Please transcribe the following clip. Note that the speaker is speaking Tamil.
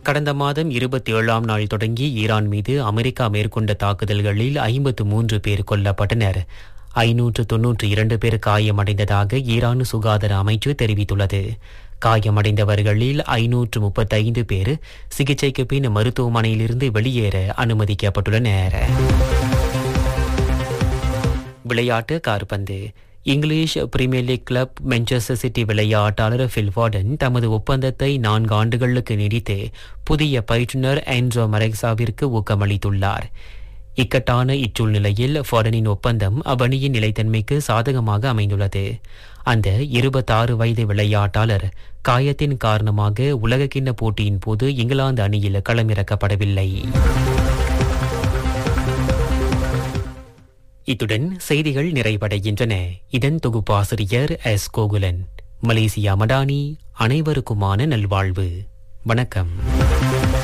கடந்த மாதம் இருபத்தி ஏழாம் நாள் தொடங்கி ஈரான் மீது அமெரிக்கா மேற்கொண்ட தாக்குதல்களில் ஐம்பத்து மூன்று பேர் கொல்லப்பட்டனர் ஐநூற்று தொன்னூற்றி இரண்டு பேர் காயமடைந்ததாக ஈரான் சுகாதார அமைச்சு தெரிவித்துள்ளது காயமடைந்தவர்களில் ஐநூற்று முப்பத்தைந்து பேர் சிகிச்சைக்கு பின் மருத்துவமனையிலிருந்து வெளியேற அனுமதிக்கப்பட்டுள்ளனர் விளையாட்டு கார்பந்து English Premier League club Manchester City விளையாட்டாளர் ஃபில் வார்டன் தமது ஒப்பந்தத்தை நான்கு ஆண்டுகளுக்கு நீடித்து புதிய பயிற்றுனர் ஆண்ட்ரோ மரெக்சாவிற்கு ஊக்கமளித்துள்ளார் இக்கட்டான இச்சூழ்நிலையில் ஃபார்டனின் ஒப்பந்தம் அவ்வணியின் நிலைத்தன்மைக்கு சாதகமாக அமைந்துள்ளது அந்த இருபத்தாறு வயது விளையாட்டாளர் காயத்தின் காரணமாக உலகக்கிண்ண போட்டியின் போது இங்கிலாந்து அணியில் களமிறக்கப்படவில்லை இத்துடன் செய்திகள் நிறைவடைகின்றன இதன் தொகுப்பாசிரியர் எஸ் கோகுலன் மலேசியா மடானி அனைவருக்குமான நல்வாழ்வு வணக்கம்